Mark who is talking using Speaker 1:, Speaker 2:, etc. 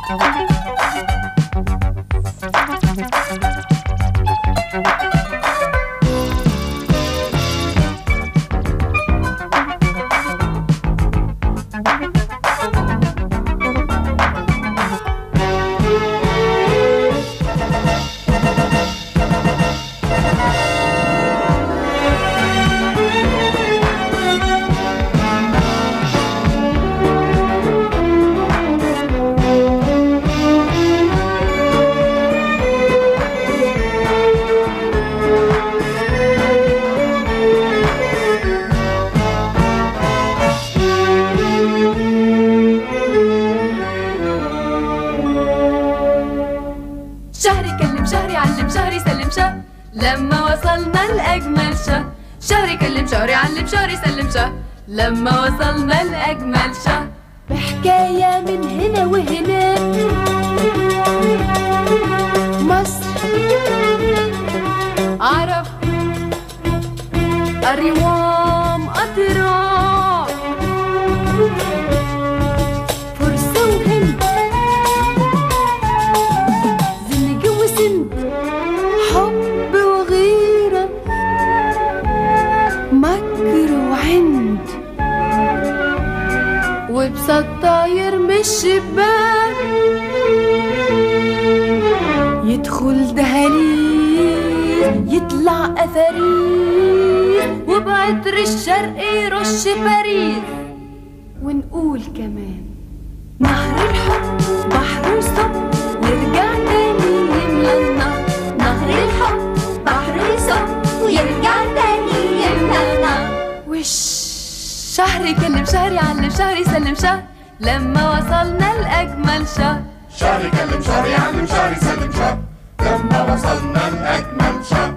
Speaker 1: شهري كلم شهري علم شهري سلم شه لما وصلنا لأجمل شه شهري كلم شهري علم شهري سلم شه لما وصلنا لأجمل شه بحكاية من هنا وهنا مصر عرب الروام أطراف فرصة وهند زنج وسند حب وغيرة مكر وعند وبسط طاير من الشباك يدخل دهاليز يطلع أثاريز وبعطر الشرق يرش باريس ونقول كمان نهر الحب بحر وصب يرجع تاني يملى النهر نهر الحب بحر وصب ويرجع تاني يملى النهر وش شهري كلم شهري علم شهري سلم شهر لما وصلنا لأجمل شهر
Speaker 2: شهري كلم شهري علم شهري سلم شهر لما وصلنا لأجمل شهر